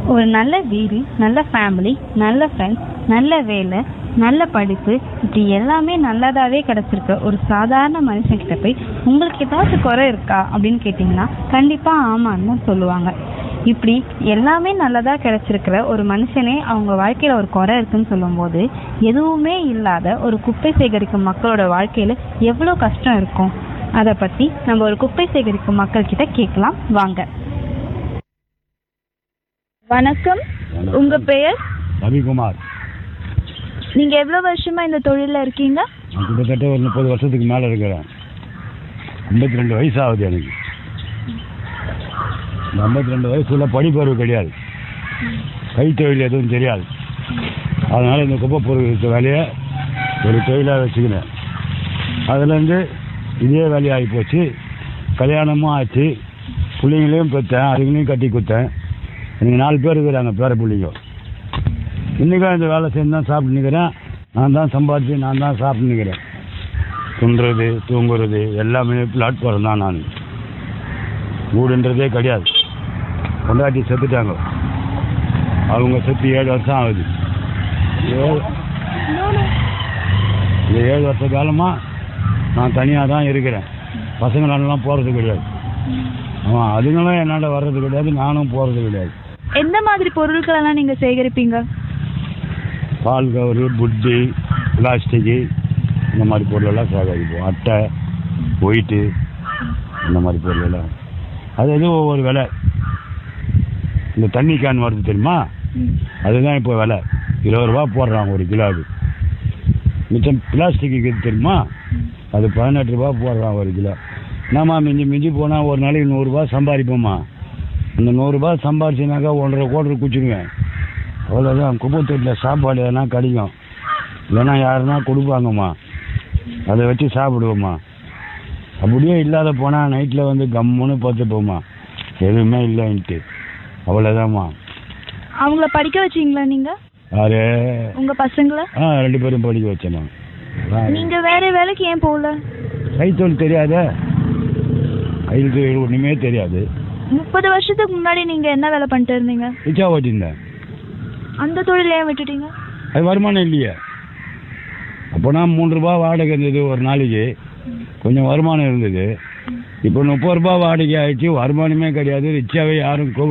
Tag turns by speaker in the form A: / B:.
A: ஒரு நல்ல வீடு நல்ல ஃபேமிலி நல்ல ஃப்ரெண்ட்ஸ் நல்ல வேலை நல்ல படிப்பு இப்படி எல்லாமே நல்லதாவே கிடைச்சிருக்க ஒரு சாதாரண மனுஷன்கிட்ட போய் உங்களுக்கு ஏதாச்சும் குறை இருக்கா அப்படின்னு கேட்டிங்கன்னா கண்டிப்பாக ஆமான்னு தான் சொல்லுவாங்க இப்படி எல்லாமே நல்லதா கிடைச்சிருக்கிற ஒரு மனுஷனே அவங்க வாழ்க்கையில ஒரு குறை இருக்குன்னு சொல்லும்போது எதுவுமே இல்லாத ஒரு குப்பை சேகரிக்கும் மக்களோட வாழ்க்கையில எவ்வளவு கஷ்டம் இருக்கும் அதை பத்தி நம்ம ஒரு குப்பை சேகரிக்கும் மக்கள் கிட்ட கேட்கலாம் வாங்க வணக்கம் உங்க பெயர்
B: ரவிக்குமார்
A: நீங்க எவ்வளவு வருஷமா இந்த தொழில்ல இருக்கீங்க
B: நான் கிட்டத்தட்ட ஒரு முப்பது வருஷத்துக்கு மேலே இருக்கிறேன் ஐம்பத்தி ரெண்டு வயசு ஆகுது எனக்கு இந்த ஐம்பத்தி ரெண்டு வயசுல படிப்பறிவு கிடையாது கைத்தொழில் எதுவும் தெரியாது அதனால் இந்த குப்பை பொருள் வேலையை ஒரு தொழிலாக வச்சுக்கினேன் அதுலேருந்து இதே வேலையாகி போச்சு கல்யாணமும் ஆச்சு பிள்ளைங்களையும் பெற்றேன் அதுங்களையும் கட்டி கொடுத்தேன் எனக்கு நாலு பேர் இருக்கிறாங்க பேர பிள்ளைங்க இன்றைக்கும் இந்த வேலை செஞ்சு தான் சாப்பிட்டுன்னுக்கிறேன் நான் தான் சம்பாதிச்சு நான் தான் சாப்பிட்டுன்னுக்கிறேன் துண்டுறது தூங்குறது எல்லாமே பிளாட்ஃபார்ம் தான் நான் வீடுன்றதே கிடையாது பொண்டாட்டி செத்துட்டாங்க அவங்க செத்து ஏழு வருஷம் ஆகுது ஏழு இந்த ஏழு வருஷ காலமாக நான் தனியாக தான் இருக்கிறேன் பசங்களெல்லாம் போகிறது கிடையாது ஆமாம் அதுங்களும் என்னால் வர்றது கிடையாது நானும் போகிறது கிடையாது
A: எந்த மாதிரி பொருட்கள் எல்லாம் நீங்க சேகரிப்பீங்க
B: பால் கவரு புட்டி பிளாஸ்டிக்கு இந்த மாதிரி பொருளெல்லாம் சேகரிப்போம் அட்டை ஒயிட்டு இந்த மாதிரி பொருளெல்லாம் அது அது ஒவ்வொரு விலை இந்த தண்ணி கேன் வருது தெரியுமா அதுதான் இப்போ விலை இருபது ரூபா போடுறாங்க ஒரு கிலோவுக்கு மிச்சம் பிளாஸ்டிக்கு இது தெரியுமா அது பதினெட்டு ரூபா போடுறான் ஒரு கிலோ என்னம்மா மிஞ்சி மிஞ்சி போனால் ஒரு நாளைக்கு நூறுரூபா சம்பாதிப்போம்மா அந்த நூறுரூபா சம்பாரிச்சினாக்கா ஒன்றரை கோடி குச்சிடுவேன் அவ்வளோதான் குப்பத்தொட்டில் சாப்பாடு எதனா கிடைக்கும் இல்லைன்னா யாருன்னா கொடுப்பாங்கம்மா அதை வச்சு சாப்பிடுவோம்மா அப்படியே இல்லாத போனால் நைட்டில் வந்து கம்முன்னு பார்த்துப்போம்மா எதுவுமே இல்லைன்ட்டு அவ்வளோதாம்மா
A: அவங்கள படிக்க வச்சீங்களா நீங்க
B: யாரு
A: உங்க பசங்கள
B: ஆ ரெண்டு பேரும் படிக்க வச்சேம்மா
A: நீங்க வேற வேலைக்கு ஏன் போகல
B: கைத்தொழில் தெரியாதே கையில் தொழில் ஒன்றுமே தெரியாது
A: முப்பது வருஷத்துக்கு முன்னாடி நீங்க என்ன வேலை பண்ணிட்டு இருந்தீங்க
B: ரிச்சா ஓட்டியிருந்தேன்
A: அந்த தொழில் ஏன் விட்டுட்டீங்க
B: அது வருமானம் இல்லையே அப்போனா மூணு ரூபா வாடகை இருந்தது ஒரு நாளைக்கு கொஞ்சம் வருமானம் இருந்தது இப்போ முப்பது ரூபா வாடகை ஆயிடுச்சு வருமானமே கிடையாது ரிச்சாவே யாரும் கூப்பிட